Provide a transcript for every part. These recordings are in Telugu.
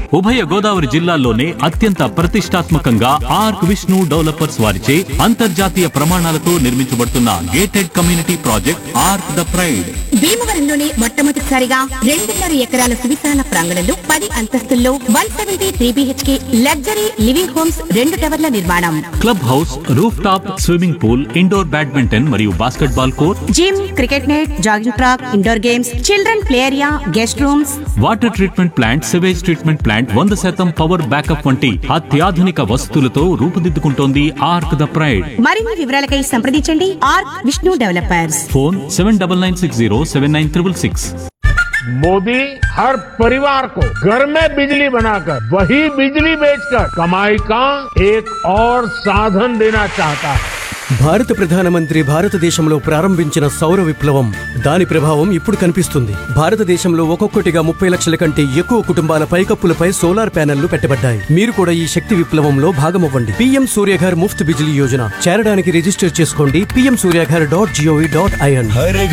ఉభయ గోదావరి జిల్లాల్లోనే అత్యంత ప్రతిష్టాత్మకంగా ఆర్క్ విష్ణు డెవలపర్స్ వారిచే అంతర్జాతీయ ప్రమాణాలతో నిర్మించబడుతున్న gated community project Arc the pride భీమవరంలోనే మొట్టమొదటిసారిగా రెండున్నర ఎకరాల సువిశాల ప్రాంగణంలో పది అంతస్తుల్లో one seventy three BHK luxury living homes రెండు టవర్ల నిర్మాణం club house roof top swimming pool indoor badminton మరియు basketball court gym cricket net jogging track indoor games children play area guest rooms water treatment plant sewage treatment plant వంద శాతం పవర్ బ్యాకప్ వంటి అత్యాధునిక వసతులతో రూపుదిద్దుకుంటోంది ఆర్క్ ద ప్రైడ్ మరిన్ని వివరాలకై సంప్రదించండి Arc Vishnu developers phone seven double nine six zero seven nine triple six Modi हर परिवार को घर में बिजली बनाकर वही बिजली बेचकर कमाई का एक और साधन देना चाहता है భారత ప్రధానమంత్రి భారతదేశంలో ప్రారంభించిన సౌర విప్లవం దాని ప్రభావం ఇప్పుడు కనిపిస్తుంది భారతదేశంలో ఒక్కొక్కటిగా ముప్పై లక్షల కంటే ఎక్కువ కుటుంబాల పైకప్పులపై సోలార్ ప్యానెళ్లు పెట్టబడ్డాయి మీరు కూడా ఈ శక్తి విప్లవంలో భాగమవ్వండి పీఎం సూర్యఘర్ ముఫ్త్ బిజిలీ యోజన చేరడానికి రిజిస్టర్ చేసుకోండి PM Suryaghar dot G O V dot I N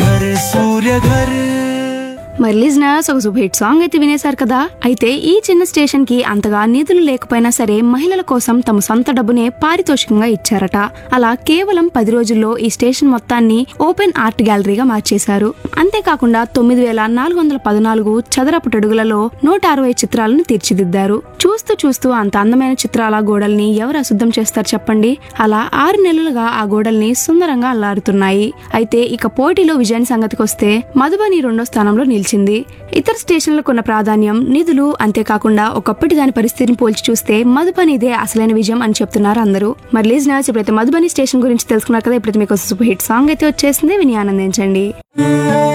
మరి లిజనర్స్ ఒక సూపర్ హిట్ సాంగ్ అయితే వినేశారు కదా అయితే ఈ చిన్న స్టేషన్ కి అంతగా నిధులు లేకపోయినా సరే మహిళల కోసం తమ సొంత డబ్బునే పారితోషికంగా ఇచ్చారట అలా కేవలం పది రోజుల్లో ఈ స్టేషన్ మొత్తాన్ని ఓపెన్ ఆర్ట్ గ్యాలరీగా మార్చేశారు అంతేకాకుండా తొమ్మిది వేల నాలుగు వందల పద్నాలుగు చదరపు అడుగులలో నూట అరవై చిత్రాలను తీర్చిదిద్దారు చూస్తూ చూస్తూ అంత అందమైన చిత్రాల గోడల్ని ఎవరు అశుద్ధం చేస్తారు చెప్పండి అలా ఆరు నెలలుగా ఆ గోడల్ని సుందరంగా అల్లారుతున్నాయి అయితే ఇక పోటీలో విజయాన్ని సంగతికి వస్తే మధుబని రెండో స్థానంలో నిలిచింది ఇతర స్టేషన్లకు ఉన్న ప్రాధాన్యం నిధులు అంతేకాకుండా ఒకప్పటి దాని పరిస్థితిని పోల్చి చూస్తే మధుబనిదే అసలైన విజయం అని చెప్తున్నారు అందరూ మరి లీజనర్స్ ఇప్పుడైతే మధుబని స్టేషన్ గురించి తెలుసుకున్నారు కదా ఇప్పుడైతే మీకు సూపర్ హిట్ సాంగ్ అయితే వచ్చేసింది విని ఆనందించండి